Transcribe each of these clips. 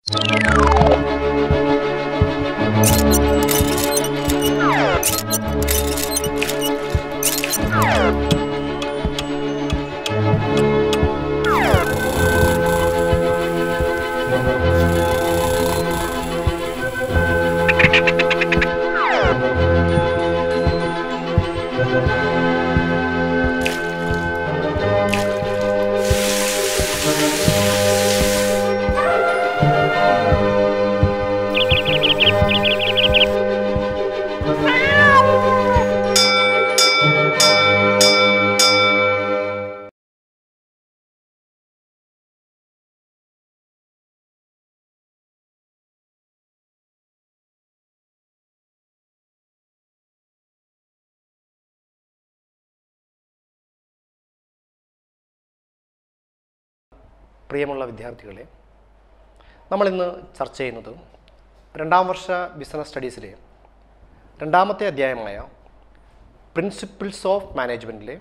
പ്രിയമുള്ള വിദ്യാർത്ഥികളെ നമ്മളിന്ന് ചർച്ച ചെയ്യുന്നത് രണ്ടാം വർഷ ബിസിനസ് സ്റ്റഡീസിലെ രണ്ടാമത്തെ അധ്യായമായ പ്രിൻസിപ്പിൾസ് ഓഫ് മാനേജ്മെൻറ്റിലെ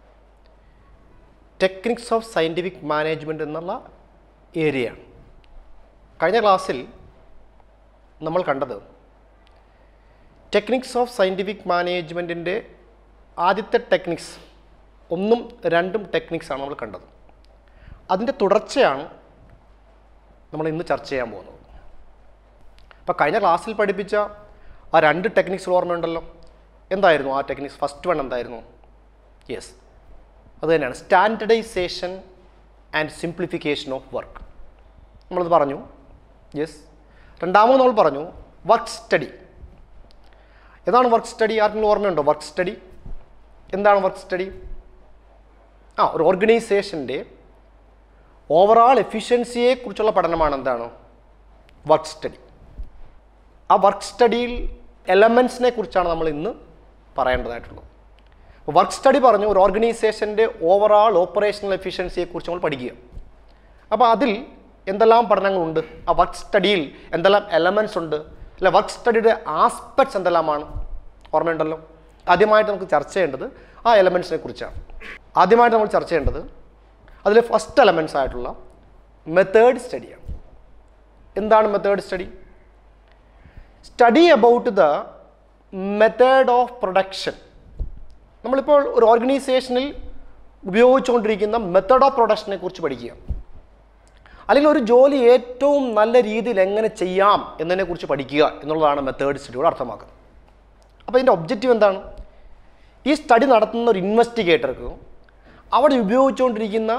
ടെക്നിക്സ് ഓഫ് സയൻറ്റിഫിക് മാനേജ്മെൻറ്റ് എന്നുള്ള ഏരിയയാണ് കഴിഞ്ഞ ക്ലാസ്സിൽ നമ്മൾ കണ്ടത് ടെക്നിക്സ് ഓഫ് സയൻറ്റിഫിക് മാനേജ്മെൻറ്റിൻ്റെ ആദ്യത്തെ ടെക്നിക്സ് ഒന്നും രണ്ടും ടെക്നിക്സാണ് നമ്മൾ കണ്ടത് അതിൻ്റെ തുടർച്ചയാണ് നമ്മൾ ഇന്ന് ചർച്ച ചെയ്യാൻ പോകുന്നത് അപ്പോൾ കഴിഞ്ഞ ക്ലാസ്സിൽ പഠിപ്പിച്ച ആ രണ്ട് ടെക്നിക്സ് ഓർമ്മയുണ്ടല്ലോ എന്തായിരുന്നു ആ ടെക്നിക്സ് ഫസ്റ്റ് വൺ എന്തായിരുന്നു യെസ് അത് തന്നെയാണ് standardisation and simplification of work നമ്മളത് പറഞ്ഞു യെസ് രണ്ടാമത് നമ്മൾ പറഞ്ഞു വർക്ക് സ്റ്റഡി ഏതാണ് വർക്ക് സ്റ്റഡി ആർക്കെങ്കിലും ഓർമ്മയുണ്ടോ വർക്ക് സ്റ്റഡി എന്താണ് വർക്ക് സ്റ്റഡി ആ ഒരു ഓർഗനൈസേഷൻ്റെ ഓവറാൾ എഫിഷ്യൻസിയെക്കുറിച്ചുള്ള പഠനമാണ് എന്താണ് വർക്ക് സ്റ്റഡി ആ വർക്ക് സ്റ്റഡിയിൽ എലമെൻസിനെ കുറിച്ചാണ് നമ്മൾ ഇന്ന് പറയേണ്ടതായിട്ടുള്ളത് വർക്ക് സ്റ്റഡി പറഞ്ഞു ഒരു ഓർഗനൈസേഷൻ്റെ ഓവറാൾ ഓപ്പറേഷണൽ എഫിഷ്യൻസിയെക്കുറിച്ച് നമ്മൾ പഠിക്കുക അപ്പോൾ അതിൽ എന്തെല്ലാം പഠനങ്ങളുണ്ട് ആ വർക്ക് സ്റ്റഡിയിൽ എന്തെല്ലാം എലമെൻസ് ഉണ്ട് അല്ലെ വർക്ക് സ്റ്റഡിയുടെ ആസ്പെക്ട്സ് എന്തെല്ലാമാണ് ഓർമ്മയുണ്ടല്ലോ ആദ്യമായിട്ട് നമുക്ക് ചർച്ച ചെയ്യേണ്ടത് ആ എലമെൻസിനെ കുറിച്ചാണ് ആദ്യമായിട്ട് നമ്മൾ ചർച്ച ചെയ്യേണ്ടത് അതിലെ ഫസ്റ്റ് എലമെൻസ് ആയിട്ടുള്ള മെത്തേഡ് സ്റ്റഡിയാണ് എന്താണ് method study study about the method of production നമ്മളിപ്പോൾ ഒരു ഓർഗനൈസേഷനിൽ ഉപയോഗിച്ചുകൊണ്ടിരിക്കുന്ന മെത്തേഡ് ഓഫ് പ്രൊഡക്ഷനെ കുറിച്ച് പഠിക്കുക അല്ലെങ്കിൽ ഒരു ജോലി ഏറ്റവും നല്ല രീതിയിൽ എങ്ങനെ ചെയ്യാം എന്നതിനെക്കുറിച്ച് പഠിക്കുക എന്നുള്ളതാണ് മെത്തേഡ് സ്റ്റഡിയോട് അർത്ഥമാക്കുന്നത് അപ്പോൾ ഇതിൻ്റെ ഒബ്ജക്റ്റീവ് എന്താണ് ഈ സ്റ്റഡി നടത്തുന്ന ഒരു ഇൻവെസ്റ്റിഗേറ്റർക്ക് അവിടെ ഉപയോഗിച്ചുകൊണ്ടിരിക്കുന്ന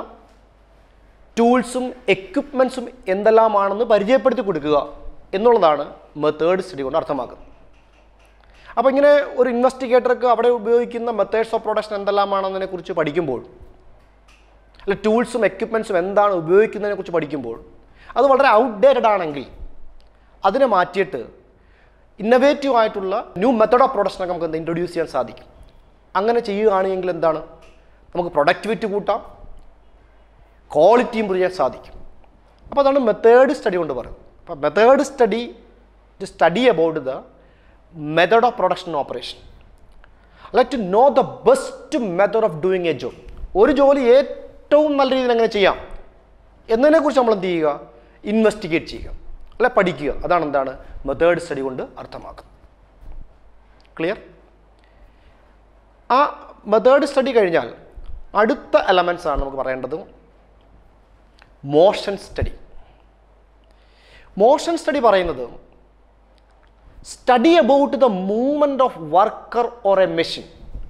ടൂൾസും എക്യുപ്മെൻസും എന്തെല്ലാമാണെന്ന് പരിചയപ്പെടുത്തി കൊടുക്കുക എന്നുള്ളതാണ് മെത്തേഡ് സ്റ്റഡി കൊണ്ട് അർത്ഥമാക്കുന്നത് അപ്പോൾ ഇങ്ങനെ ഒരു ഇൻവെസ്റ്റിഗേറ്റർക്ക് അവിടെ ഉപയോഗിക്കുന്ന മെത്തേഡ്സ് ഓഫ് പ്രൊഡക്ഷൻ എന്തെല്ലാമാണെന്നതിനെ കുറിച്ച് പഠിക്കുമ്പോൾ അല്ല ടൂൾസും എക്യുപ്മെൻസും എന്താണ് ഉപയോഗിക്കുന്നതിനെ കുറിച്ച് പഠിക്കുമ്പോൾ അത് വളരെ ഔട്ട്ഡേറ്റഡ് ആണെങ്കിൽ അതിനെ മാറ്റിയിട്ട് ഇന്നവേറ്റീവ് ആയിട്ടുള്ള ന്യൂ മെത്തേഡ് ഓഫ് പ്രൊഡക്ഷനൊക്കെ നമുക്ക് എന്താ ഇൻട്രൊഡ്യൂസ് ചെയ്യാൻ സാധിക്കും അങ്ങനെ ചെയ്യുകയാണെങ്കിൽ എന്താണ് നമുക്ക് പ്രൊഡക്ടിവിറ്റി കൂട്ടാം ക്വാളിറ്റി ഇമ്പ്രൂവ് ചെയ്യാൻ സാധിക്കും അപ്പോൾ അതാണ് മെത്തേഡ് സ്റ്റഡി കൊണ്ട് പറയുന്നത് അപ്പോൾ method study to study about the method of production operation like to know the best method of doing a job ഒരു ജോലി ഏറ്റവും നല്ല രീതിയിൽ എങ്ങനെ ചെയ്യാം എന്നതിനെക്കുറിച്ച് നമ്മൾ എന്ത് ചെയ്യുക ഇൻവെസ്റ്റിഗേറ്റ് ചെയ്യുക അല്ലെ പഠിക്കുക അതാണ് എന്താണ് മെത്തേഡ് സ്റ്റഡി കൊണ്ട് അർത്ഥമാക്കുന്നത് ക്ലിയർ ആ മെത്തേഡ് സ്റ്റഡി കഴിഞ്ഞാൽ അടുത്ത എലമെൻസ് ആണ് നമുക്ക് പറയേണ്ടത് മോഷൻ സ്റ്റഡി മോഷൻ സ്റ്റഡി പറയുന്നത് study about the movement of worker or a machine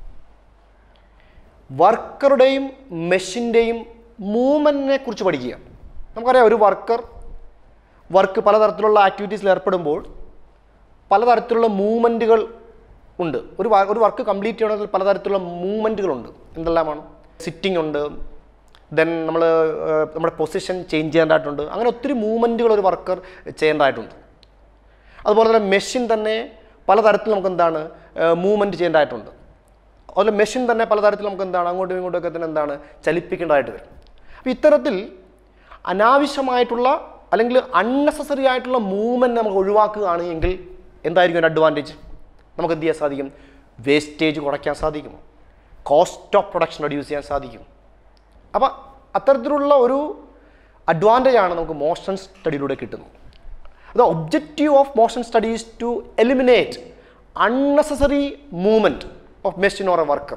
വർക്കറുടെയും മെഷീൻ്റെയും മൂവ്മെൻറ്റിനെ കുറിച്ച് പഠിക്കുക നമുക്കറിയാം ഒരു വർക്കർ വർക്ക് പലതരത്തിലുള്ള ആക്ടിവിറ്റീസിൽ ഏർപ്പെടുമ്പോൾ പലതരത്തിലുള്ള മൂവ്മെൻറ്റുകൾ ഉണ്ട് ഒരു വ- ഒരു വർക്ക് കംപ്ലീറ്റ് ചെയ്യണമെങ്കിൽ പലതരത്തിലുള്ള മൂവ്മെൻറ്റുകളുണ്ട് എന്തെല്ലാമാണ് സിറ്റിംഗ് ഉണ്ട് ദെൻ നമ്മൾ നമ്മുടെ പൊസിഷൻ ചേഞ്ച് ചെയ്യേണ്ടതായിട്ടുണ്ട് അങ്ങനെ ഒത്തിരി മൂവ്മെൻറ്റുകൾ ഒരു വർക്കർ ചെയ്യേണ്ടതായിട്ടുണ്ട് അതുപോലെ തന്നെ മെഷീൻ തന്നെ പലതരത്തിൽ നമുക്ക് എന്താണ് മൂവ്മെൻറ്റ് ചെയ്യേണ്ടതായിട്ടുണ്ട് അതുപോലെ മെഷീൻ തന്നെ പലതരത്തിൽ നമുക്ക് എന്താണ് അങ്ങോട്ടും ഇങ്ങോട്ടും ഒക്കെ തന്നെ എന്താണ് ചലിപ്പിക്കേണ്ടതായിട്ട് വരും അപ്പോൾ ഇത്തരത്തിൽ അനാവശ്യമായിട്ടുള്ള അല്ലെങ്കിൽ അൺനെസസറി ആയിട്ടുള്ള മൂവ്മെൻറ്റ് നമുക്ക് ഒഴിവാക്കുകയാണ് എങ്കിൽ എന്തായിരിക്കും ഒരു അഡ്വാൻറ്റേജ് നമുക്ക് എന്ത് ചെയ്യാൻ സാധിക്കും വേസ്റ്റേജ് കുറയ്ക്കാൻ സാധിക്കും കോസ്റ്റ് ഓഫ് പ്രൊഡക്ഷൻ റെഡ്യൂസ് ചെയ്യാൻ സാധിക്കും അപ്പോൾ അത്തരത്തിലുള്ള ഒരു അഡ്വാൻറ്റേജ് ആണ് നമുക്ക് മോഷൻ സ്റ്റഡിയിലൂടെ കിട്ടുന്നത് the objective of motion study is to eliminate unnecessary movement of machine or a worker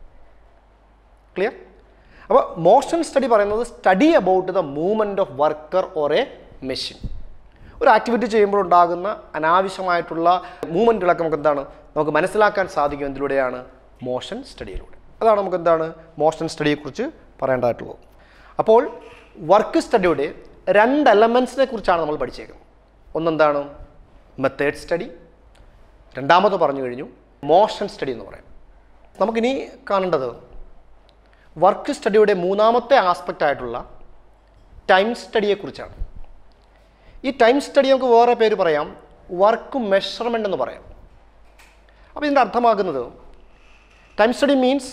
clear അപ്പോൾ മോഷൻ സ്റ്റഡി പറയുന്നത് study about the movement of worker or a machine ഒരു ആക്ടിവിറ്റി ചെയ്യുമ്പോൾ ഉണ്ടാകുന്ന അനാവശ്യമായിട്ടുള്ള മൂവ്മെൻറ്റുകളൊക്കെ നമുക്ക് എന്താണ് നമുക്ക് മനസ്സിലാക്കാൻ സാധിക്കും എന്തിലൂടെയാണ് മോഷൻ സ്റ്റഡിയിലൂടെ അതാണ് നമുക്ക് എന്താണ് മോഷൻ സ്റ്റഡിയെക്കുറിച്ച് പറയേണ്ടതായിട്ടുള്ളത് അപ്പോൾ വർക്ക് സ്റ്റഡിയുടെ രണ്ട് എലമെൻസിനെ കുറിച്ചാണ് നമ്മൾ പഠിച്ചേക്കുന്നത് ഒന്നെന്താണ് മെത്തേഡ് സ്റ്റഡി രണ്ടാമത് പറഞ്ഞു കഴിഞ്ഞു മോഷൻ സ്റ്റഡി എന്ന് പറയും നമുക്കിനി കാണേണ്ടത് വർക്ക് സ്റ്റഡിയുടെ മൂന്നാമത്തെ ആസ്പെക്റ്റ് ആയിട്ടുള്ള ടൈം സ്റ്റഡിയെക്കുറിച്ചാണ് ഈ ടൈം സ്റ്റഡി നമുക്ക് വേറെ പേര് പറയാം വർക്ക് മെഷർമെൻ്റ് എന്ന് പറയാം അപ്പോൾ ഇതിൻ്റെ അർത്ഥമാക്കുന്നത് time study means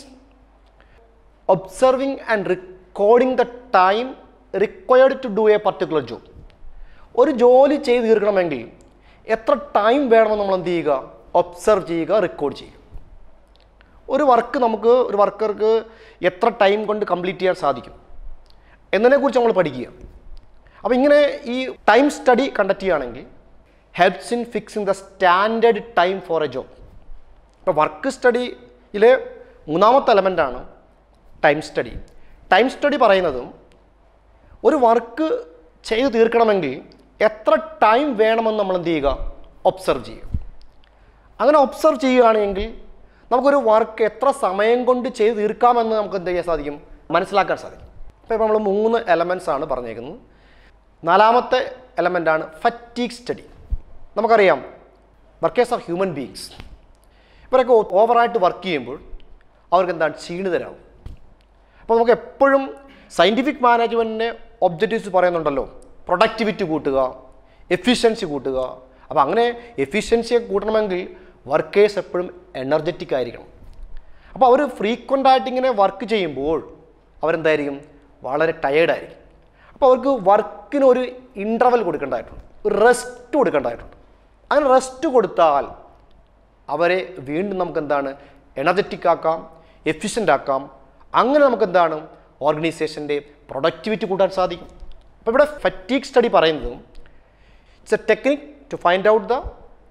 observing and recording the time required to do a particular job ഒരു ജോലി ചെയ്ത് തീർക്കണമെങ്കിൽ എത്ര ടൈം വേണമെന്ന് നമ്മൾ എന്ത് ചെയ്യുക ഒബ്സർവ് ചെയ്യുക റെക്കോർഡ് ചെയ്യുക ഒരു വർക്ക് നമുക്ക് ഒരു വർക്കർക്ക് എത്ര ടൈം കൊണ്ട് കംപ്ലീറ്റ് ചെയ്യാൻ സാധിക്കും എന്നതിനെക്കുറിച്ച് നമ്മൾ പഠിക്കുക അപ്പോൾ ഇങ്ങനെ ഈ ടൈം സ്റ്റഡി കണ്ടക്ട് ചെയ്യുകയാണെങ്കിൽ helps in fixing the standard time for a job ഇപ്പോൾ വർക്ക് സ്റ്റഡിയിലെ മൂന്നാമത്തെ എലമെൻ്റാണ് ടൈം സ്റ്റഡി ടൈം സ്റ്റഡി പറയുന്നതും ഒരു വർക്ക് ചെയ്ത് തീർക്കണമെങ്കിൽ എത്ര ടൈം വേണമെന്ന് നമ്മൾ എന്ത് ചെയ്യുക ഒബ്സർവ് ചെയ്യുക അങ്ങനെ ഒബ്സർവ് ചെയ്യുകയാണെങ്കിൽ നമുക്കൊരു വർക്ക് എത്ര സമയം കൊണ്ട് ചെയ്ത് തീർക്കാമെന്ന് നമുക്ക് എന്ത് ചെയ്യാൻ സാധിക്കും മനസ്സിലാക്കാൻ സാധിക്കും ഇപ്പോൾ നമ്മൾ മൂന്ന് എലമെൻറ്റ്സ് ആണ് പറഞ്ഞേക്കുന്നത് നാലാമത്തെ എലമെൻ്റാണ് ഫറ്റീഗ് സ്റ്റഡി നമുക്കറിയാം വർക്കേഴ്സ് ഓഫ് ഹ്യൂമൻ ബീങ്സ് ഇവരൊക്കെ ഓവറായിട്ട് വർക്ക് ചെയ്യുമ്പോൾ അവർക്ക് എന്താണ് ക്ഷീണിതരാകും അപ്പോൾ നമുക്ക് എപ്പോഴും സയൻറ്റിഫിക് മാനേജ്മെൻറ്റിൻ്റെ ഒബ്ജക്റ്റീവ്സ് പറയുന്നുണ്ടല്ലോ പ്രൊഡക്ടിവിറ്റി കൂട്ടുക എഫിഷ്യൻസി കൂട്ടുക അപ്പോൾ അങ്ങനെ എഫിഷ്യൻസിയെ കൂട്ടണമെങ്കിൽ വർക്കേഴ്സ് എപ്പോഴും എനർജറ്റിക് ആയിരിക്കണം അപ്പോൾ അവർ ഫ്രീക്വൻ്റ് ആയിട്ട് ഇങ്ങനെ വർക്ക് ചെയ്യുമ്പോൾ അവരെന്തായിരിക്കും വളരെ ടയേർഡായിരിക്കും അപ്പോൾ അവർക്ക് വർക്കിന് ഒരു ഇൻ്റർവൽ കൊടുക്കേണ്ടതായിട്ടുണ്ട് ഒരു റെസ്റ്റ് കൊടുക്കേണ്ടതായിട്ടുണ്ട് അങ്ങനെ റെസ്റ്റ് കൊടുത്താൽ അവരെ വീണ്ടും നമുക്ക് എന്താണ് എനർജറ്റിക് ആക്കാം എഫിഷ്യൻ്റ് ആക്കാം അങ്ങനെ നമുക്ക് എന്താണ് ഓർഗനൈസേഷൻ്റെ പ്രൊഡക്ടിവിറ്റി കൂട്ടാൻ സാധിക്കും അപ്പോൾ ഇവിടെ ഫറ്റീഗ് സ്റ്റഡി പറയുന്നത് it's a technique to find out the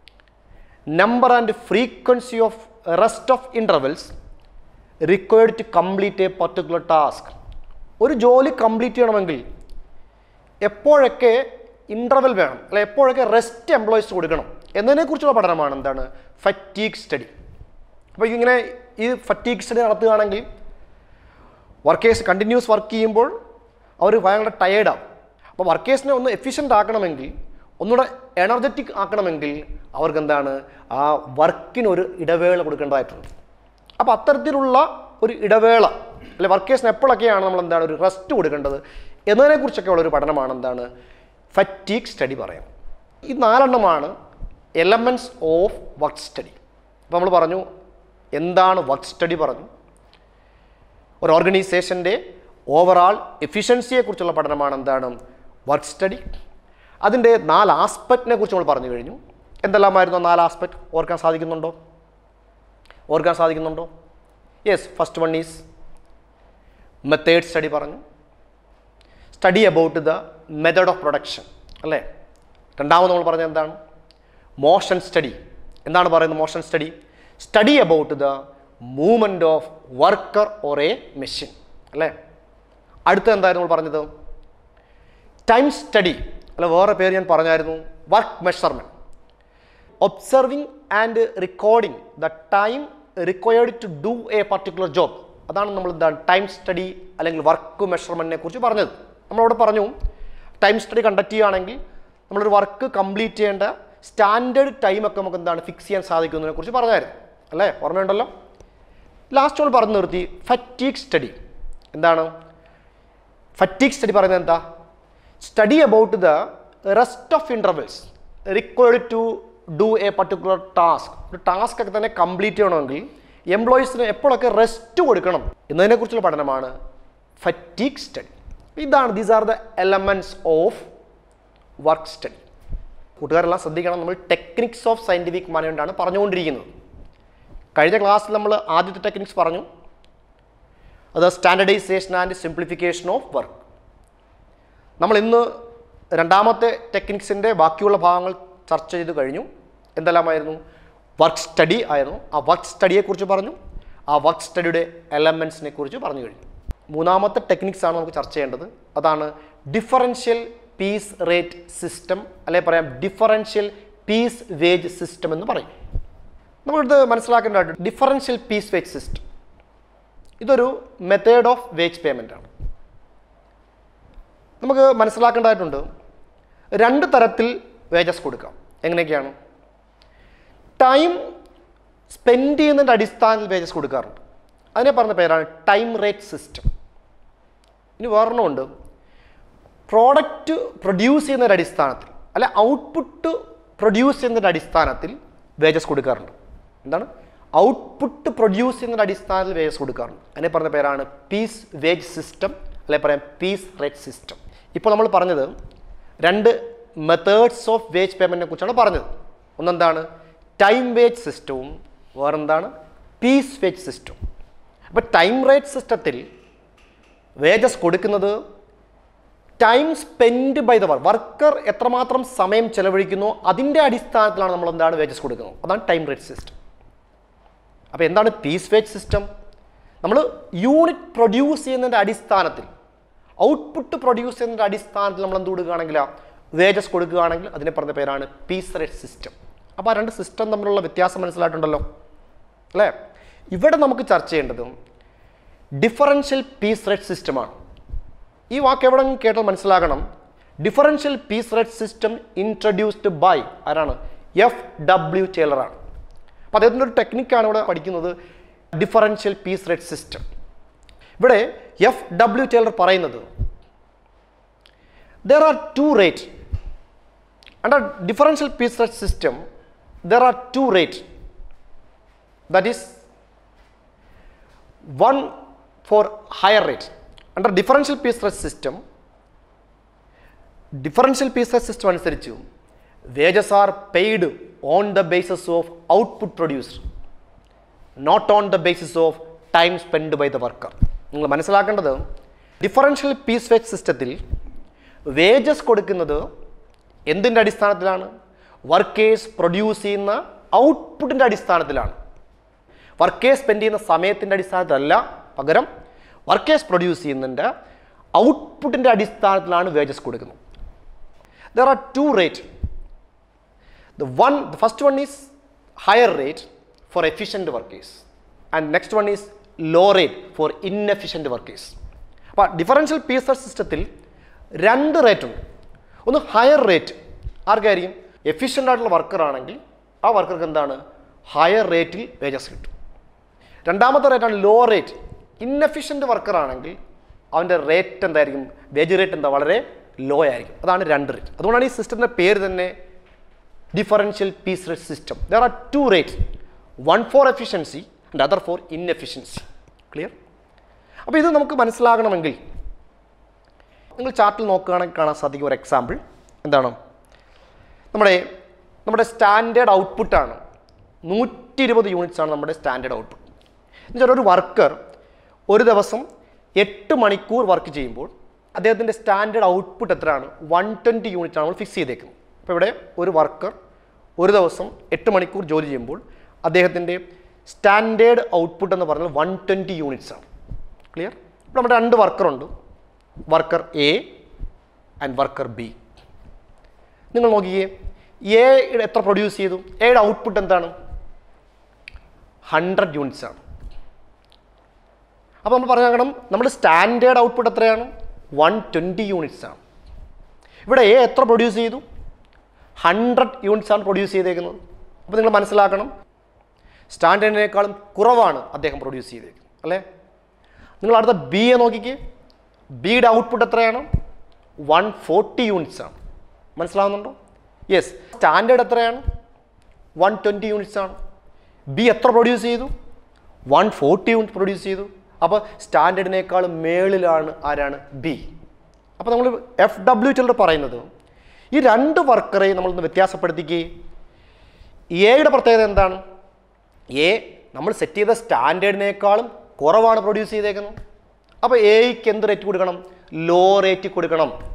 number and frequency of rest of intervals required to complete a particular task ഒരു ജോലി കംപ്ലീറ്റ് ചെയ്യണമെങ്കിൽ എപ്പോഴൊക്കെ ഇൻ്റർവെൽ വേണം അല്ലെ എപ്പോഴൊക്കെ റെസ്റ്റ് എംപ്ലോയീസ് കൊടുക്കണം എന്നതിനെക്കുറിച്ചുള്ള പഠനമാണ് എന്താണ് ഫറ്റീഗ് സ്റ്റഡി അപ്പോൾ ഇങ്ങനെ ഈ ഫറ്റീഗ് സ്റ്റഡി നടത്തുകയാണെങ്കിൽ വർക്കേഴ്സ് കണ്ടിന്യൂസ് വർക്ക് ചെയ്യുമ്പോൾ അവർ ഭയങ്കര ടയേർഡാവും അപ്പോൾ വർക്കേഴ്സിനെ ഒന്ന് എഫിഷ്യൻ്റ് ആക്കണമെങ്കിൽ ഒന്നുകൂടെ എനർജറ്റിക് ആക്കണമെങ്കിൽ അവർക്ക് എന്താണ് ആ വർക്കിനൊരു ഇടവേള കൊടുക്കേണ്ടതായിട്ടുണ്ട് അപ്പോൾ അത്തരത്തിലുള്ള ഒരു ഇടവേള അല്ലെ വർക്കേഴ്സിന് എപ്പോഴൊക്കെയാണ് നമ്മൾ എന്താണ് ഒരു റെസ്റ്റ് കൊടുക്കേണ്ടത് എന്നതിനെക്കുറിച്ചൊക്കെ ഉള്ള ഒരു പഠനമാണ് എന്താണ് ഫറ്റീഗ് സ്റ്റഡി പറയാം ഈ നാലെണ്ണമാണ് എലമെൻറ്റ്സ് ഓഫ് വർക്ക് സ്റ്റഡി അപ്പോൾ നമ്മൾ പറഞ്ഞു എന്താണ് വർക്ക് സ്റ്റഡി പറഞ്ഞു ഒരു ഓർഗനൈസേഷൻ്റെ ഓവറാൾ എഫിഷ്യൻസിയെക്കുറിച്ചുള്ള പഠനമാണ് എന്താണ് വർക്ക് സ്റ്റഡി അതിൻ്റെ നാല് ആസ്പെക്റ്റിനെ കുറിച്ച് നമ്മൾ പറഞ്ഞു കഴിഞ്ഞു എന്തെല്ലാമായിരുന്നു ആ നാല് ആസ്പെക്ട് ഓർക്കാൻ സാധിക്കുന്നുണ്ടോ ഓർക്കാൻ സാധിക്കുന്നുണ്ടോ yes first one is method study പറഞ്ഞു study about the method of production അല്ലേ രണ്ടാമത് നമ്മൾ പറഞ്ഞത് എന്താണ് മോഷൻ സ്റ്റഡി എന്താണ് പറയുന്നത് motion study study about the movement of worker or a machine അല്ലേ അടുത്ത എന്തായിരുന്നു നമ്മൾ പറഞ്ഞത് ടൈം സ്റ്റഡി അല്ല വേറെ പേര് ഞാൻ പറഞ്ഞായിരുന്നു work measurement observing and recording the time required to do a particular job അതാണ് നമ്മൾ എന്താണ് ടൈം സ്റ്റഡി അല്ലെങ്കിൽ വർക്ക് മെഷർമെൻറ്റിനെ കുറിച്ച് പറഞ്ഞത് നമ്മളവിടെ പറഞ്ഞു ടൈം സ്റ്റഡി കണ്ടക്ട് ചെയ്യുകയാണെങ്കിൽ നമ്മളൊരു വർക്ക് കംപ്ലീറ്റ് ചെയ്യേണ്ട സ്റ്റാൻഡേർഡ് ടൈമൊക്കെ നമുക്ക് എന്താണ് ഫിക്സ് ചെയ്യാൻ സാധിക്കുന്നതിനെ കുറിച്ച് പറഞ്ഞായിരുന്നു അല്ലേ ഓർമ്മയുണ്ടല്ലോ ലാസ്റ്റ് നമ്മൾ പറഞ്ഞു നിർത്തി ഫറ്റീഗ് സ്റ്റഡി എന്താണ് ഫറ്റീഗ് സ്റ്റഡി പറയുന്നത് എന്താ study about the rest of intervals required to do a particular task ഒരു ടാസ്ക് ഒക്കെ തന്നെ കംപ്ലീറ്റ് ചെയ്യണമെങ്കിൽ എംപ്ലോയീസിന് എപ്പോഴൊക്കെ റെസ്റ്റ് കൊടുക്കണം എന്നതിനെക്കുറിച്ചുള്ള പഠനമാണ് ഫറ്റീഗ് സ്റ്റഡി ഇതാണ് these are the elements of work study കൂട്ടുകാരെല്ലാം ശ്രദ്ധിക്കണം നമ്മൾ ടെക്നിക്സ് ഓഫ് സയൻറ്റിഫിക് മാനേജ്മെൻ്റ് ആണ് പറഞ്ഞുകൊണ്ടിരിക്കുന്നത് കഴിഞ്ഞ ക്ലാസ്സിൽ നമ്മൾ ആദ്യത്തെ ടെക്നിക്സ് പറഞ്ഞു അത് standardisation and simplification of work നമ്മൾ ഇന്ന് രണ്ടാമത്തെ ടെക്നിക്സിൻ്റെ ബാക്കിയുള്ള ഭാഗങ്ങൾ ചർച്ച ചെയ്ത് കഴിഞ്ഞു എന്തെല്ലാമായിരുന്നു വർക്ക് സ്റ്റഡി ആയിരുന്നു ആ വർക്ക് സ്റ്റഡിയെക്കുറിച്ച് പറഞ്ഞു ആ വർക്ക് സ്റ്റഡിയുടെ എലമെൻസിനെ കുറിച്ച് പറഞ്ഞു കഴിഞ്ഞു മൂന്നാമത്തെ ടെക്നിക്സ് ആണ് നമുക്ക് ചർച്ച ചെയ്യേണ്ടത് അതാണ് ഡിഫറൻഷ്യൽ പീസ് റേറ്റ് സിസ്റ്റം അല്ലെങ്കിൽ പറയാം ഡിഫറൻഷ്യൽ പീസ് വേജ് സിസ്റ്റം എന്ന് പറയും നമ്മളിത് മനസ്സിലാക്കേണ്ട ഡിഫറൻഷ്യൽ പീസ് വേജ് സിസ്റ്റം ഇതൊരു മെത്തേഡ് ഓഫ് വേജ് പേയ്മെൻ്റ് ആണ് നമുക്ക് മനസ്സിലാക്കേണ്ടതായിട്ടുണ്ട് രണ്ട് തരത്തിൽ വേജസ് കൊടുക്കാം എങ്ങനെയൊക്കെയാണ് ടൈം സ്പെൻഡ് ചെയ്യുന്നതിൻ്റെ അടിസ്ഥാനത്തിൽ വേജസ് കൊടുക്കാറുണ്ട് അതിനെ പറഞ്ഞ പേരാണ് ടൈം റേറ്റ് സിസ്റ്റം ഇനി വേറൊരെണ്ണമുണ്ട് പ്രോഡക്റ്റ് പ്രൊഡ്യൂസ് ചെയ്യുന്നതിൻ്റെ അടിസ്ഥാനത്തിൽ അല്ലെ ഔട്ട്പുട്ട് പ്രൊഡ്യൂസ് ചെയ്യുന്നതിൻ്റെ അടിസ്ഥാനത്തിൽ വേജസ് കൊടുക്കാറുണ്ട് എന്താണ് ഔട്ട്പുട്ട് പ്രൊഡ്യൂസ് ചെയ്യുന്നതിൻ്റെ അടിസ്ഥാനത്തിൽ വേജസ് കൊടുക്കാറുണ്ട് അതിനെ പറഞ്ഞ പേരാണ് പീസ് വേജ് സിസ്റ്റം അല്ലെ പറയാം പീസ് റേറ്റ് സിസ്റ്റം ഇപ്പോൾ നമ്മൾ പറഞ്ഞത് രണ്ട് മെത്തേഡ്സ് ഓഫ് വേജ് പേയ്മെൻറ്റിനെ കുറിച്ചാണ് പറഞ്ഞത് ഒന്നെന്താണ് ടൈം വേജ് സിസ്റ്റവും വേറെന്താണ് പീസ് വേജ് സിസ്റ്റവും അപ്പോൾ ടൈം റേറ്റ് സിസ്റ്റത്തിൽ വേജസ് കൊടുക്കുന്നത് time spend by the work worker എത്രമാത്രം സമയം ചെലവഴിക്കുന്നോ അതിൻ്റെ അടിസ്ഥാനത്തിലാണ് നമ്മൾ എന്താണ് വേജസ് കൊടുക്കുന്നത് അതാണ് ടൈം റേറ്റ് സിസ്റ്റം അപ്പോൾ എന്താണ് പീസ് വേജ് സിസ്റ്റം നമ്മൾ യൂണിറ്റ് പ്രൊഡ്യൂസ് ചെയ്യുന്നതിൻ്റെ അടിസ്ഥാനത്തിൽ ഔട്ട്പുട്ട് പ്രൊഡ്യൂസ് ചെയ്യുന്നതിൻ്റെ അടിസ്ഥാനത്തിൽ നമ്മൾ എന്ത് കൊടുക്കുകയാണെങ്കിൽ വേജസ് കൊടുക്കുകയാണെങ്കിൽ അതിനെ പറഞ്ഞ പേരാണ് പീസ് റേറ്റ് സിസ്റ്റം അപ്പോൾ ആ രണ്ട് സിസ്റ്റം തമ്മിലുള്ള വ്യത്യാസം മനസ്സിലായിട്ടുണ്ടല്ലോ അല്ലേ ഇവിടെ നമുക്ക് ചർച്ച ചെയ്യേണ്ടതും ഡിഫറൻഷ്യൽ പീസ് റേറ്റ് സിസ്റ്റമാണ് ഈ വാക്ക് എവിടെ കേട്ടാൽ മനസ്സിലാക്കണം differential piece rate system introduced by ആരാണ് എഫ് ഡബ്ല്യു ടേലറാണ് അപ്പോൾ അദ്ദേഹത്തിൻ്റെ ഒരു ടെക്നിക്കാണ് ഇവിടെ പഠിക്കുന്നത് ഡിഫറൻഷ്യൽ പീസ് റേറ്റ് സിസ്റ്റം ഇവിടെ എഫ് ഡബ്ല്യു ടേലർ പറയുന്നത് there are two rate under differential piece rate system there are two rate that is one for higher rate. Under differential piece rate system, differential piece rate system അനുസരിച്ച് wages are paid on the basis of output producer not on the basis of time spend by the worker നിങ്ങൾ മനസ്സിലാക്കേണ്ടത് differential piece wage സിസ്റ്റത്തിൽ wages കൊടുക്കുന്നത് എന്തിൻ്റെ അടിസ്ഥാനത്തിലാണ് workers produce ചെയ്യുന്ന ഔട്ട്പുട്ടിൻ്റെ അടിസ്ഥാനത്തിലാണ് workers spend ചെയ്യുന്ന സമയത്തിൻ്റെ അടിസ്ഥാനത്തിലല്ല പകരം വർക്കേഴ്സ് പ്രൊഡ്യൂസ് ചെയ്യുന്നതിൻ്റെ ഔട്ട്പുട്ടിൻ്റെ അടിസ്ഥാനത്തിലാണ് വേജസ് കൊടുക്കുന്നത് there are two rate the one the first one is higher rate for efficient workers and next one is low rate for inefficient workers അപ്പോൾ differential piece rate സിസ്റ്റത്തിൽ രണ്ട് rate ഉണ്ട് ഒന്ന് ഹയർ റേറ്റ് ആർക്കായിരിക്കും efficient ആയിട്ടുള്ള worker ആണെങ്കിൽ ആ വർക്കർക്ക് എന്താണ് ഹയർ റേറ്റിൽ വേജസ് കിട്ടും രണ്ടാമത്തെ റേറ്റാണ് ലോ റേറ്റ് ഇൻഎഫിഷ്യൻറ്റ് വർക്കർ ആണെങ്കിൽ അവൻ്റെ റേറ്റ് എന്തായിരിക്കും വേജ് റേറ്റ് എന്താ വളരെ ലോ ആയിരിക്കും അതാണ് രണ്ട് റേറ്റ് അതുകൊണ്ടാണ് ഈ സിസ്റ്റത്തിൻ്റെ പേര് തന്നെ differential piece rate system there are two rates one for efficiency and other for inefficiency clear അപ്പോൾ ഇത് നമുക്ക് മനസ്സിലാകണമെങ്കിൽ നിങ്ങൾ ചാർട്ടിൽ നോക്കുകയാണെങ്കിൽ കാണാൻ സാധിക്കും ഒരു എക്സാമ്പിൾ എന്താണ് നമ്മുടെ നമ്മുടെ സ്റ്റാൻഡേർഡ് ഔട്ട്പുട്ടാണ് നൂറ്റി ഇരുപത് യൂണിറ്റ്സ് ആണ് നമ്മുടെ സ്റ്റാൻഡേർഡ് ഔട്ട്പുട്ട് എന്നുവെച്ചാൽ ഒരു വർക്കർ ഒരു ദിവസം എട്ട് മണിക്കൂർ വർക്ക് ചെയ്യുമ്പോൾ അദ്ദേഹത്തിൻ്റെ സ്റ്റാൻഡേർഡ് ഔട്ട്പുട്ട് എത്രയാണ് വൺ ട്വൻറ്റി യൂണിറ്റ് ആണ് നമ്മൾ ഫിക്സ് ചെയ്തേക്കുന്നത് അപ്പോൾ ഇവിടെ ഒരു വർക്കർ ഒരു ദിവസം എട്ട് മണിക്കൂർ ജോലി ചെയ്യുമ്പോൾ അദ്ദേഹത്തിൻ്റെ സ്റ്റാൻഡേർഡ് ഔട്ട്പുട്ട് എന്ന് പറഞ്ഞാൽ വൺ ട്വൻറ്റി യൂണിറ്റ്സ് ആണ് ക്ലിയർ ഇപ്പോൾ നമ്മുടെ രണ്ട് വർക്കറുണ്ട് worker A and worker B നിങ്ങൾ നോക്കിയേ എ എത്ര പ്രൊഡ്യൂസ് ചെയ്തു എയുടെ ഔട്ട്പുട്ട് എന്താണ് ഹൺഡ്രഡ് യൂണിറ്റ്സ് ആണ് അപ്പോൾ നമ്മൾ പറഞ്ഞാൽ നമ്മുടെ സ്റ്റാൻഡേർഡ് ഔട്ട്പുട്ട് എത്രയാണ് വൺ ട്വൻറ്റി യൂണിറ്റ്സ് ആണ് ഇവിടെ എ എത്ര പ്രൊഡ്യൂസ് ചെയ്തു ഹൺഡ്രഡ് യൂണിറ്റ്സ് ആണ് പ്രൊഡ്യൂസ് ചെയ്തേക്കുന്നത് അപ്പോൾ നിങ്ങൾ മനസ്സിലാക്കണം സ്റ്റാൻഡേർഡിനേക്കാളും കുറവാണ് അദ്ദേഹം പ്രൊഡ്യൂസ് ചെയ്തേക്കുന്നത് അല്ലേ നിങ്ങൾ അടുത്ത ബി എ നോക്കിക്കേ ബിയുടെ ഔട്ട്പുട്ട് എത്രയാണ് വൺ ഫോർട്ടി യൂണിറ്റ്സ് ആണ് മനസ്സിലാവുന്നുണ്ടോ യെസ് സ്റ്റാൻഡേർഡ് എത്രയാണ് വൺ ട്വൻറ്റി യൂണിറ്റ്സ് ആണ് ബി എത്ര പ്രൊഡ്യൂസ് ചെയ്തു വൺ ഫോർട്ടി യൂണിറ്റ് പ്രൊഡ്യൂസ് ചെയ്തു അപ്പോൾ സ്റ്റാൻഡേർഡിനേക്കാൾ മേളിലാണ് ആരാണ് ബി അപ്പോൾ നമ്മൾ എഫ് ഡബ്ല്യു ചിലർ പറയുന്നത് ഈ രണ്ട് വർക്കറെയും നമ്മളൊന്ന് വ്യത്യാസപ്പെടുത്തിക്കുകയും എയുടെ പ്രത്യേകത എന്താണ് എ നമ്മൾ സെറ്റ് ചെയ്ത സ്റ്റാൻഡേർഡിനേക്കാളും കുറവാണ് പ്രൊഡ്യൂസ് ചെയ്തേക്കുന്നത് അപ്പോൾ എയ്ക്ക് എന്ത് റേറ്റ് കൊടുക്കണം ലോ റേറ്റ് കൊടുക്കണം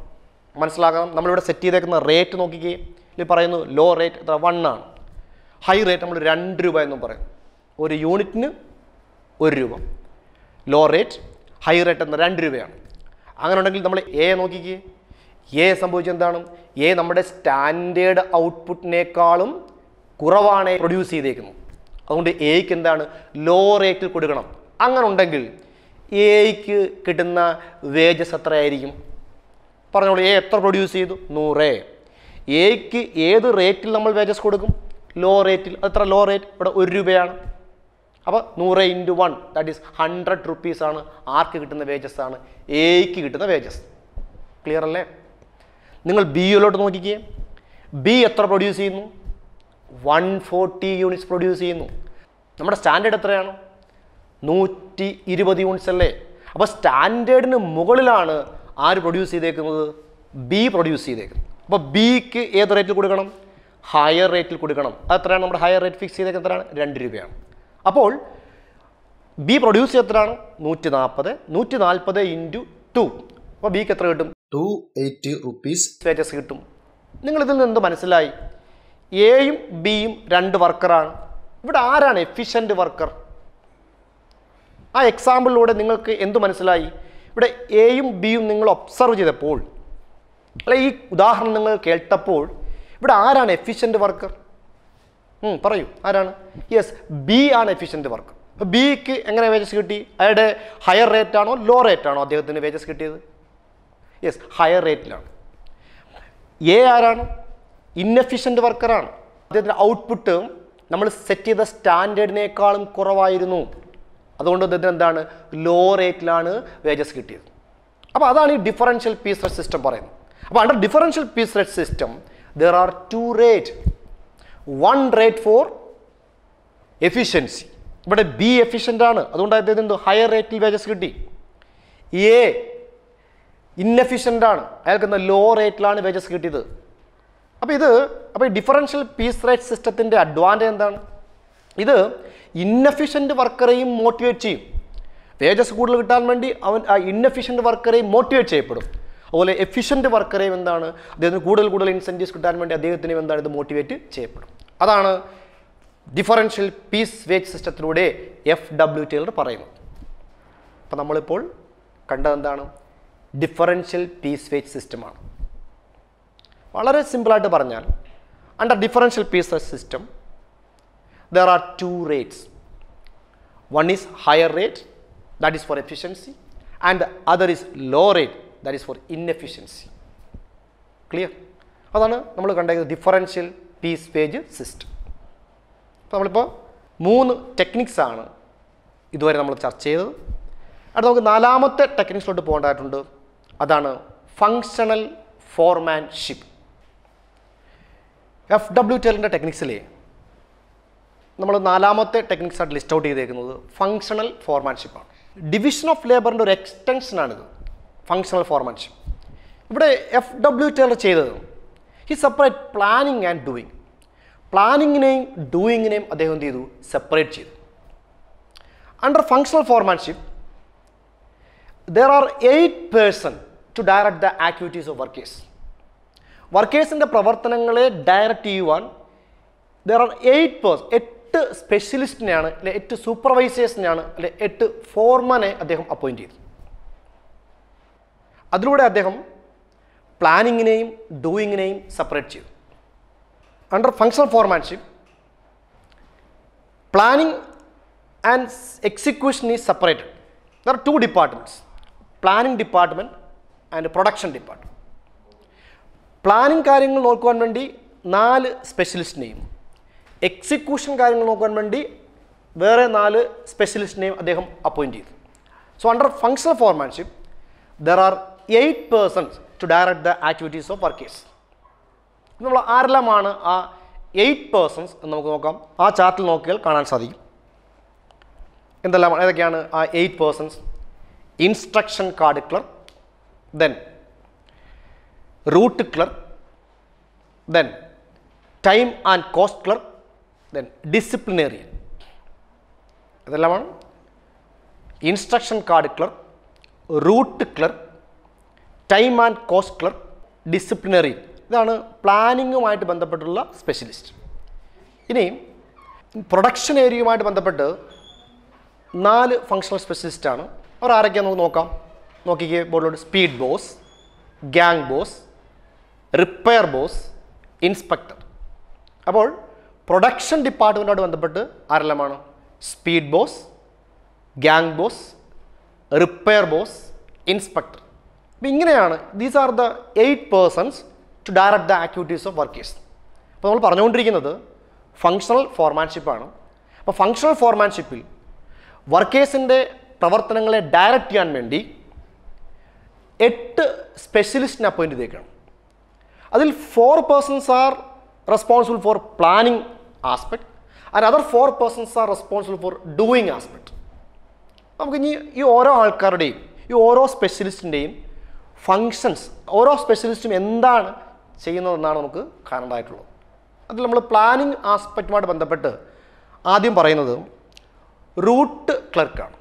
മനസ്സിലാക്കണം നമ്മളിവിടെ സെറ്റ് ചെയ്തേക്കുന്ന റേറ്റ് നോക്കിക്കേ ഇതിൽ പറയുന്നു ലോ റേറ്റ് എത്ര വൺ ആണ് ഹൈ റേറ്റ് നമ്മൾ രണ്ട് രൂപ എന്നും പറയും ഒരു യൂണിറ്റിന് ഒരു രൂപ ലോ റേറ്റ് ഹൈ റേറ്റ് എന്ന രണ്ട് രൂപയാണ് അങ്ങനെ ഉണ്ടെങ്കിൽ നമ്മൾ എ നോക്കിക്കേ എ സംഭവിച്ചത് എന്താണ് എ നമ്മുടെ സ്റ്റാൻഡേർഡ് ഔട്ട്പുട്ടിനേക്കാളും കുറവാണ് പ്രൊഡ്യൂസ് ചെയ്തേക്കുന്നത് അതുകൊണ്ട് എയ്ക്ക് എന്താണ് ലോ റേറ്റിൽ കൊടുക്കണം അങ്ങനെ ഉണ്ടെങ്കിൽ എയ്ക്ക് കിട്ടുന്ന വേജസ് എത്രയായിരിക്കും പറഞ്ഞോളൂ എ എത്ര പ്രൊഡ്യൂസ് ചെയ്തു നൂറ് എയ്ക്ക് ഏത് റേറ്റിൽ നമ്മൾ വേജസ് കൊടുക്കും ലോ റേറ്റിൽ എത്ര ലോ റേറ്റ് ഇവിടെ ഒരു രൂപയാണ് അപ്പോൾ നൂറ് into one that is hundred rupees ആണ് ആർക്ക് കിട്ടുന്ന വേജസ് ആണ് എയ്ക്ക് കിട്ടുന്ന വേജസ് ക്ലിയർ അല്ലേ നിങ്ങൾ ബിയിലോട്ട് നോക്കിക്കേ ബി എത്ര പ്രൊഡ്യൂസ് ചെയ്യുന്നു വൺ ഫോർട്ടി യൂണിറ്റ്സ് പ്രൊഡ്യൂസ് ചെയ്യുന്നു നമ്മുടെ സ്റ്റാൻഡേർഡ് എത്രയാണ് നൂറ്റി ഇരുപത് യൂണിറ്റ്സ് അല്ലേ അപ്പോൾ സ്റ്റാൻഡേർഡിന് മുകളിലാണ് ആര് പ്രൊഡ്യൂസ് ചെയ്തേക്കുന്നത് ബി പ്രൊഡ്യൂസ് ചെയ്തേക്കുന്നത് അപ്പോൾ ബിക്ക് ഏത് റേറ്റിൽ കൊടുക്കണം ഹയർ റേറ്റിൽ കൊടുക്കണം അത് എത്രയാണ് നമ്മുടെ ഹയർ റേറ്റ് ഫിക്സ് ചെയ്തേക്കുന്നത് എത്രയാണ് രണ്ട് രൂപയാണ് അപ്പോൾ ബി പ്രൊഡ്യൂസ് ചെയ്ത് എത്രയാണ് നൂറ്റി നാൽപ്പത് നൂറ്റി നാൽപ്പത് ഇൻറ്റു ടു അപ്പോൾ ബിക്ക് എത്ര കിട്ടും ടു എയ്റ്റി റുപ്പീസ് വേജസ് കിട്ടും നിങ്ങൾ ഇതിൽ നിന്ന് മനസ്സിലായി എയും ബിയും രണ്ട് വർക്കറാണ് ഇവിടെ ആരാണ് എഫിഷ്യൻ്റ് വർക്കർ ആ എക്സാമ്പിളിലൂടെ നിങ്ങൾക്ക് എന്ത് മനസ്സിലായി ഇവിടെ എയും ബിയും നിങ്ങൾ ഒബ്സർവ് ചെയ്തപ്പോൾ അല്ലെ ഈ ഉദാഹരണം നിങ്ങൾ കേട്ടപ്പോൾ ഇവിടെ ആരാണ് എഫിഷ്യൻ്റ് വർക്കർ പറയൂ ആരാണ് യെസ് ബി ആണ് എഫിഷ്യൻ്റ് വർക്കർ ബിക്ക് എങ്ങനെ വേജസ് കിട്ടി അയാളുടെ ഹയർ റേറ്റ് ആണോ ലോ റേറ്റ് ആണോ അദ്ദേഹത്തിന് വേജസ് കിട്ടിയത് യെസ് ഹയർ റേറ്റിലാണ് എ ആരാണ് ഇന്നെഫിഷ്യൻ്റ് വർക്കറാണ് അദ്ദേഹത്തിൻ്റെ ഔട്ട്പുട്ട് നമ്മൾ സെറ്റ് ചെയ്ത സ്റ്റാൻഡേർഡിനേക്കാളും കുറവായിരുന്നു അതുകൊണ്ട് അദ്ദേഹത്തിന് എന്താണ് ലോ റേറ്റിലാണ് വേജസ് കിട്ടിയത് അപ്പോൾ അതാണ് ഈ ഡിഫറൻഷ്യൽ പീസ് റേറ്റ് സിസ്റ്റം പറയുന്നത് അപ്പോൾ under differential piece rate system there are two rate one rate for efficiency ഇവിടെ ബി എഫിഷ്യൻ്റ് ആണ് അതുകൊണ്ട് അദ്ദേഹത്തിന് എന്തോ ഹയർ റേറ്റിൽ വേജസ് കിട്ടി എ ഇന്നെഫിഷ്യൻ്റ് ആണ് അയാൾക്ക് എന്താ ലോ റേറ്റിലാണ് വേജസ് കിട്ടിയത് അപ്പോൾ ഇത് അപ്പോൾ ഈ ഡിഫറൻഷ്യൽ പീസ് റേറ്റ് സിസ്റ്റത്തിൻ്റെ അഡ്വാൻറ്റേജ് എന്താണ് ഇത് ഇന്നെഫിഷ്യൻ്റ് വർക്കറെയും മോട്ടിവേറ്റ് ചെയ്യും വേജസ് കൂടുതൽ കിട്ടാൻ വേണ്ടി അവൻ ആ ഇന്നെഫിഷ്യൻ്റ് വർക്കറെയും മോട്ടിവേറ്റ് ചെയ്യപ്പെടും അതുപോലെ എഫിഷ്യൻ്റ് വർക്കറെയും എന്താണ് അദ്ദേഹത്തിന് കൂടുതൽ കൂടുതൽ ഇൻസെൻറ്റീവ്സ് കിട്ടാൻ വേണ്ടി അദ്ദേഹത്തിനും എന്താണ് ഇത് മോട്ടിവേറ്റ് ചെയ്യപ്പെടും അതാണ് ഡിഫറൻഷ്യൽ പീസ് വേജ് സിസ്റ്റത്തിലൂടെ എഫ് ഡബ്ല്യു ടൈലർ പറയുന്നത് അപ്പോൾ നമ്മളിപ്പോൾ കണ്ടത് എന്താണ് ഡിഫറൻഷ്യൽ പീസ് വേജ് സിസ്റ്റമാണ് വളരെ സിമ്പിളായിട്ട് പറഞ്ഞാൽ under differential piece system there are two rates one is higher rate that is for efficiency and other is low rate that is for inefficiency clear അതാണ് നമ്മൾ കണ്ടത് ഡിഫറൻഷ്യൽ പീസ് പേജ് സിസ്റ്റം അപ്പോൾ നമ്മളിപ്പോൾ മൂന്ന് ടെക്നിക്സ് ആണ് ഇതുവരെ നമ്മൾ ചർച്ച ചെയ്തത് അടുത്ത നമുക്ക് നാലാമത്തെ ടെക്നിക്സിലോട്ട് പോകേണ്ടതായിട്ടുണ്ട് അതാണ് ഫങ്ഷണൽ ഫോർമാൻഷിപ്പ് എഫ് ഡബ്ല്യു ടെലിൻ്റെ ടെക്നിക്സിലെ നമ്മൾ നാലാമത്തെ ടെക്നിക്സ് ആയിട്ട് ലിസ്റ്റ് ഔട്ട് ചെയ്തേക്കുന്നത് ഫങ്ഷണൽ ഫോർമാൻഷിപ്പാണ് ഡിവിഷൻ ഓഫ് ലേബറിൻ്റെ ഒരു എക്സ്റ്റൻഷനാണിത് ഫങ്ഷണൽ ഫോർമാൻഷിപ്പ് ഇവിടെ എഫ് ഡബ്ല്യു ടെലർ ചെയ്തത് ഈ സെപ്പറേറ്റ് പ്ലാനിങ് ആൻഡ് ഡൂയിങ് പ്ലാനിങ്ങിനെയും ഡൂയിങ്ങിനെയും അദ്ദേഹം എന്ത് ചെയ്തു സെപ്പറേറ്റ് ചെയ്തു under functional foremanship there are eight person to direct the activities of workers വർക്കേഴ്സിൻ്റെ പ്രവർത്തനങ്ങളെ ഡയറക്റ്റ് ചെയ്യുവാൻ ദർ ആർ എയ്റ്റ് പേഴ്സ് എട്ട് സ്പെഷ്യലിസ്റ്റിനെയാണ് അല്ലെ എട്ട് സൂപ്പർവൈസേഴ്സിനെയാണ് അല്ലെ എട്ട് ഫോർമാനെ അദ്ദേഹം അപ്പോയിൻറ്റ് ചെയ്തു അതിലൂടെ അദ്ദേഹം പ്ലാനിങ്ങിനെയും ഡൂയിങ്ങിനെയും സെപ്പറേറ്റ് ചെയ്തു under functional foremanship planning and execution is separated there are two departments planning department and production department planning കാര്യങ്ങൾ നോക്കുവാൻ വേണ്ടി നാല് സ്പെഷ്യലിസ്റ്റിനെയും എക്സിക്യൂഷൻ കാര്യങ്ങൾ നോക്കാൻ വേണ്ടി വേറെ നാല് സ്പെഷ്യലിസ്റ്റിനെയും അദ്ദേഹം അപ്പോയിൻറ്റ് ചെയ്തു so under functional foremanship there are eight persons to direct the activities of workers നമ്മൾ ആരെല്ലാമാണ് ആ എയ്റ്റ് പേഴ്സൺസ് എന്ന് നമുക്ക് നോക്കാം ആ ചാർട്ടിൽ നോക്കിയാൽ കാണാൻ സാധിക്കും എന്തെല്ലാം ഏതൊക്കെയാണ് ആ eight persons instruction card clerk then route clerk then time and cost clerk then disciplinarian ഇതെല്ലാമാണ് instruction card clerk route clerk time and cost clerk disciplinary ഇതാണ് പ്ലാനിങ്ങുമായിട്ട് ബന്ധപ്പെട്ടുള്ള സ്പെഷ്യലിസ്റ്റ് ഇനി പ്രൊഡക്ഷൻ ഏരിയയുമായിട്ട് ബന്ധപ്പെട്ട് നാല് ഫങ്ഷണൽ സ്പെഷ്യലിസ്റ്റാണ് അവർ ആരൊക്കെയാണ് നമുക്ക് നോക്കാം നോക്കിക്കേ ബോർഡിലോട്ട് speed boss gang boss repair boss inspector അപ്പോൾ പ്രൊഡക്ഷൻ ഡിപ്പാർട്ട്മെൻറ്റോട് ബന്ധപ്പെട്ട് ആരെല്ലാമാണ് speed boss gang boss repair boss inspector അപ്പോൾ ഇങ്ങനെയാണ് these are the eight persons to direct the activities of workers അപ്പോൾ നമ്മൾ പറഞ്ഞുകൊണ്ടിരിക്കുന്നത് ഫങ്ഷണൽ ഫോർമാൻഷിപ്പാണ് അപ്പോൾ ഫങ്ഷണൽ ഫോർമാൻഷിപ്പിൽ വർക്കേഴ്സിൻ്റെ പ്രവർത്തനങ്ങളെ ഡയറക്റ്റ് ചെയ്യാൻ വേണ്ടി എട്ട് സ്പെഷ്യലിസ്റ്റിനെ അപ്പോയിൻറ്റ് ചെയ്തേക്കാണ് അതിൽ four persons are responsible for planning aspect and other four persons are responsible for doing aspect നമുക്ക് ഇനി ഈ ഓരോ ആൾക്കാരുടെയും ഈ ഓരോ സ്പെഷ്യലിസ്റ്റിൻ്റെയും ഫങ്ഷൻസ് ഓരോ സ്പെഷ്യലിസ്റ്റും എന്താണ് ചെയ്യുന്നതെന്നാണ് നമുക്ക് കാണേണ്ടതായിട്ടുള്ളത് അതിൽ നമ്മൾ പ്ലാനിങ് ആസ്പെക്റ്റുമായിട്ട് ബന്ധപ്പെട്ട് ആദ്യം പറയുന്നത് റൂട്ട് ക്ലർക്കാണ്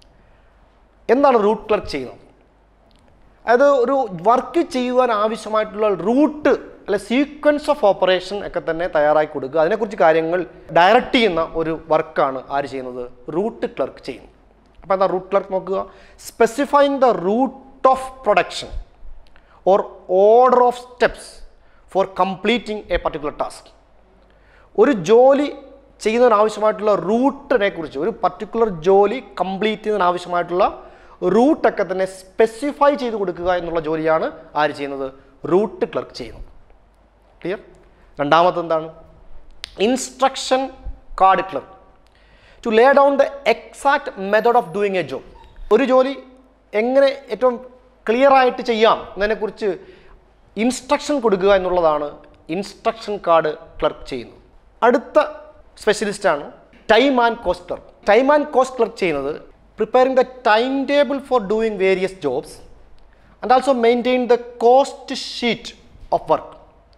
എന്താണ് റൂട്ട് ക്ലർക്ക് ചെയ്യുന്നത് അതായത് ഒരു വർക്ക് ചെയ്യുവാൻ ആവശ്യമായിട്ടുള്ള റൂട്ട് അല്ലെ സീക്വൻസ് ഓഫ് ഓപ്പറേഷൻ ഒക്കെ തന്നെ തയ്യാറാക്കി കൊടുക്കുക അതിനെക്കുറിച്ച് കാര്യങ്ങൾ ഡയറക്റ്റ് ചെയ്യുന്ന ഒരു വർക്കാണ് ആര് ചെയ്യുന്നത് റൂട്ട് ക്ലർക്ക് ചെയ്യുന്നത് അപ്പോൾ എന്താ റൂട്ട് ക്ലർക്ക് നോക്കുക specifying the route of production or order of steps for completing a particular task ഒരു ജോലി ചെയ്യുന്നതിന് ആവശ്യമായിട്ടുള്ള റൂട്ടിനെ കുറിച്ച് ഒരു പർട്ടിക്കുലർ ജോലി കംപ്ലീറ്റ് ചെയ്യുന്നതിന് ആവശ്യമായിട്ടുള്ള റൂട്ടൊക്കെ തന്നെ സ്പെസിഫൈ ചെയ്ത് കൊടുക്കുക എന്നുള്ള ജോലിയാണ് ആര് ചെയ്യുന്നത് റൂട്ട് ക്ലർക്ക് ചെയ്യുന്നത് ക്ലിയർ രണ്ടാമത്തെ എന്താണ് instruction card clerk to lay down the exact method of doing a job ഒരു ജോലി എങ്ങനെ ഏറ്റവും ക്ലിയർ ആയിട്ട് ചെയ്യാം എന്നതിനെക്കുറിച്ച് ഇൻസ്ട്രക്ഷൻ കൊടുക്കുക എന്നുള്ളതാണ് ഇൻസ്ട്രക്ഷൻ കാർഡ് ക്ലർക്ക് ചെയ്യുന്നത് അടുത്ത സ്പെഷ്യലിസ്റ്റാണ് time and cost clerk time and cost clerk ചെയ്യുന്നത് preparing the time table for doing various jobs and also maintain the cost sheet of work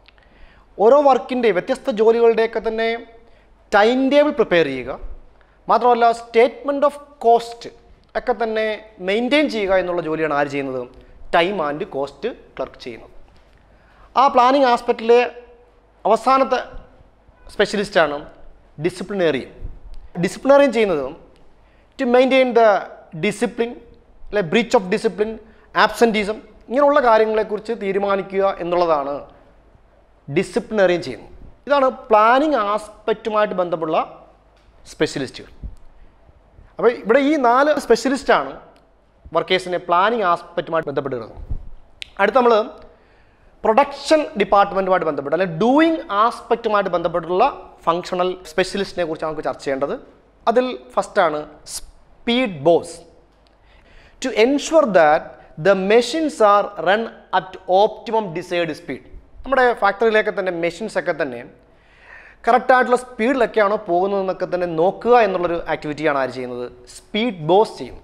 ഓരോ വർക്കിൻ്റെ വ്യത്യസ്ത ജോലികളുടെയൊക്കെ തന്നെ ടൈം ടേബിൾ പ്രിപ്പയർ ചെയ്യുക മാത്രമല്ല സ്റ്റേറ്റ്മെൻറ്റ് ഓഫ് കോസ്റ്റ് ഒക്കെ തന്നെ മെയിൻറ്റെയിൻ ചെയ്യുക എന്നുള്ള ജോലിയാണ് ആര് ചെയ്യുന്നത് ടൈം ആൻഡ് കോസ്റ്റ് ക്ലർക്ക് ചെയ്യുന്നത് ആ പ്ലാനിങ് ആസ്പെക്റ്റിലെ അവസാനത്തെ സ്പെഷ്യലിസ്റ്റാണ് ഡിസിപ്ലിനേറിയൻ ഡിസിപ്ലിനേറിയൻ ചെയ്യുന്നത് ടു മെയിൻറ്റെയിൻ ദ ഡിസിപ്ലിൻ അല്ലെ ബ്രീച്ച് ഓഫ് ഡിസിപ്ലിൻ ആബ്സെൻറ്റീസം ഇങ്ങനെയുള്ള കാര്യങ്ങളെക്കുറിച്ച് തീരുമാനിക്കുക എന്നുള്ളതാണ് ഡിസിപ്ലിനറിയും ചെയ്യുന്നത് ഇതാണ് പ്ലാനിങ് ആസ്പെക്റ്റുമായിട്ട് ബന്ധമുള്ള സ്പെഷ്യലിസ്റ്റുകൾ അപ്പോൾ ഇവിടെ ഈ നാല് സ്പെഷ്യലിസ്റ്റാണ് വർക്കേഴ്സിനെ പ്ലാനിങ് ആസ്പെക്റ്റുമായിട്ട് ബന്ധപ്പെട്ട് കിടക്കുന്നത് അടുത്ത നമ്മൾ പ്രൊഡക്ഷൻ ഡിപ്പാർട്ട്മെൻറ്റുമായിട്ട് ബന്ധപ്പെട്ട് അല്ലെങ്കിൽ ഡൂയിങ് ആസ്പെക്റ്റുമായിട്ട് ബന്ധപ്പെട്ടുള്ള ഫങ്ഷണൽ സ്പെഷ്യലിസ്റ്റിനെ കുറിച്ച് നമുക്ക് ചർച്ച ചെയ്യേണ്ടത് അതിൽ ഫസ്റ്റാണ് speed boss to ensure that the machines are run at optimum decide speed നമ്മുടെ ഫാക്ടറിയിലേക്ക് തന്നെ മെഷീൻസ് ഒക്കെ തന്നെ കറക്റ്റായിട്ടുള്ള സ്പീഡിലൊക്കെയാണോ പോകുന്നതെന്നൊക്കെ തന്നെ നോക്കുക എന്നുള്ളൊരു ആക്ടിവിറ്റിയാണ് ആര് ചെയ്യുന്നത് സ്പീഡ് ബോസ് ചെയ്യുന്നത്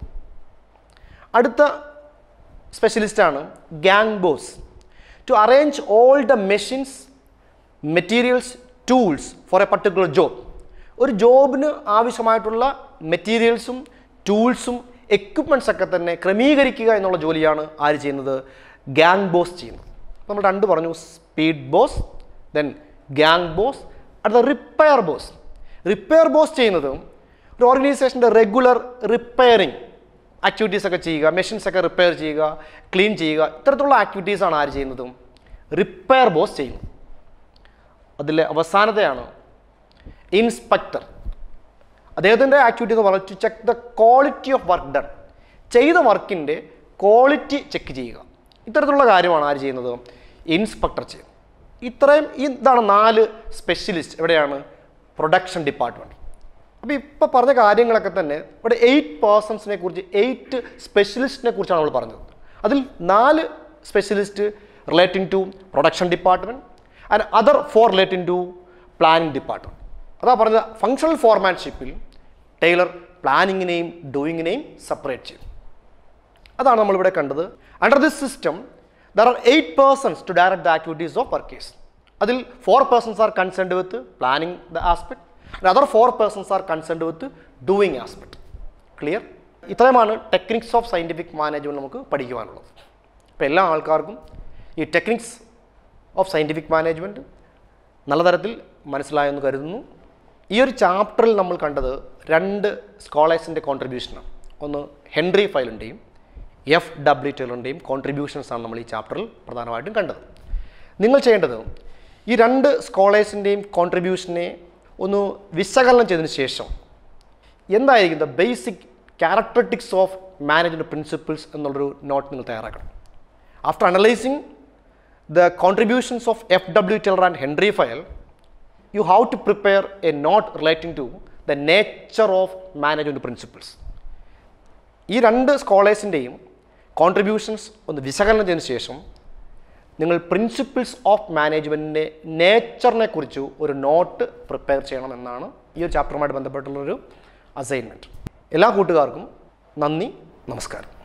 അടുത്ത സ്പെഷ്യലിസ്റ്റാണ് gang boss to arrange all the machines materials tools for a particular job ഒരു ജോബിന് ആവശ്യമായിട്ടുള്ള മെറ്റീരിയൽസും ടൂൾസും എക്യുപ്മെൻറ്റ്സ് ഒക്കെ തന്നെ ക്രമീകരിക്കുക എന്നുള്ള ജോലിയാണ് ആര് ചെയ്യുന്നത് ഗ്യാങ് ബോസ് ചെയ്യുന്നത് അപ്പോൾ നമ്മൾ രണ്ട് പറഞ്ഞു speed boss then gang boss അടുത്ത റിപ്പയർ ബോസ് റിപ്പയർ ബോസ് ചെയ്യുന്നത് ഒരു ഓർഗനൈസേഷൻ്റെ റെഗുലർ റിപ്പയറിങ് ആക്ടിവിറ്റീസ് ഒക്കെ ചെയ്യുക മെഷീൻസ് ഒക്കെ റിപ്പയർ ചെയ്യുക ക്ലീൻ ചെയ്യുക ഇത്തരത്തിലുള്ള ആക്ടിവിറ്റീസാണ് ആര് ചെയ്യുന്നത് റിപ്പയർ ബോസ് ചെയ്യുന്നത് അതിലെ അവസാനത്തെയാണ് ഇൻസ്പെക്ടർ അദ്ദേഹത്തിൻ്റെ ആക്ടിവിറ്റി എന്ന് പറഞ്ഞാൽ to check the quality of work done ചെയ്ത വർക്കിൻ്റെ ക്വാളിറ്റി ചെക്ക് ചെയ്യുക ഇത്തരത്തിലുള്ള കാര്യമാണ് ആര് ചെയ്യുന്നത് ഇൻസ്പെക്ടർ ചെയ്യുന്നത് ഇത്രയും ഇതാണ് നാല് സ്പെഷ്യലിസ്റ്റ് എവിടെയാണ് പ്രൊഡക്ഷൻ ഡിപ്പാർട്ട്മെൻറ്റ് അപ്പോൾ ഇപ്പോൾ പറഞ്ഞ കാര്യങ്ങളൊക്കെ തന്നെ ഇവിടെ എയ്റ്റ് പേഴ്സൺസിനെ കുറിച്ച് എയ്റ്റ് സ്പെഷ്യലിസ്റ്റിനെ കുറിച്ചാണ് നമ്മൾ പറഞ്ഞത് അതിൽ നാല് specialist relating to production department and other four relating to planning department അതാ പറഞ്ഞത് ഫങ്ഷണൽ ഫോർമാൻഷിപ്പിൽ ടൈലർ പ്ലാനിങ്ങിനെയും ഡൂയിങ്ങിനെയും സെപ്പറേറ്റ് ചെയ്തു അതാണ് നമ്മളിവിടെ കണ്ടത് under this system there are eight persons to direct the activities of workers അതിൽ four persons are concerned with planning the aspect and other four persons are concerned with doing aspect clear ഇത്രയുമാണ് techniques of scientific management നമുക്ക് പഠിക്കുവാനുള്ളത് അപ്പോൾ എല്ലാ ആൾക്കാർക്കും ഈ techniques of scientific management നല്ല തരത്തിൽ മനസ്സിലായെന്ന് കരുതുന്നു ഈ ഒരു ചാപ്റ്ററിൽ നമ്മൾ കണ്ടത് രണ്ട് സ്കോളേഴ്സിൻ്റെ കോൺട്രിബ്യൂഷനാണ് ഒന്ന് ഹെൻറി ഫയലിൻ്റെയും എഫ് ഡബ്ല്യു ടെയിലറിൻ്റെയും കോൺട്രിബ്യൂഷൻസ് ആണ് നമ്മൾ ഈ ചാപ്റ്ററിൽ പ്രധാനമായിട്ടും കണ്ടത് നിങ്ങൾ ചെയ്യേണ്ടത് ഈ രണ്ട് സ്കോളേഴ്സിൻ്റെയും കോൺട്രിബ്യൂഷനെ ഒന്ന് വിശകലനം ചെയ്തതിന് ശേഷം എന്തായിരിക്കും the basic characteristics of management principles എന്നുള്ളൊരു നോട്ട് നിങ്ങൾ തയ്യാറാക്കണം after analysing the contributions of F W Taylor and Henry Fayol you have to prepare a note relating to the nature of management principles. ഈ രണ്ട് സ്കോളേഴ്സിൻ്റെയും contributions ഒന്ന് വിശകലനം ചെയ്തതിന് ശേഷം നിങ്ങൾ പ്രിൻസിപ്പിൾസ് ഓഫ് മാനേജ്മെൻറ്റിൻ്റെ നേച്ചറിനെ കുറിച്ച് ഒരു നോട്ട് പ്രിപ്പയർ ചെയ്യണമെന്നാണ് ഈ ഒരു ചാപ്റ്ററുമായിട്ട് ബന്ധപ്പെട്ടുള്ളൊരു അസൈൻമെൻറ്റ് എല്ലാ കൂട്ടുകാർക്കും നന്ദി നമസ്കാരം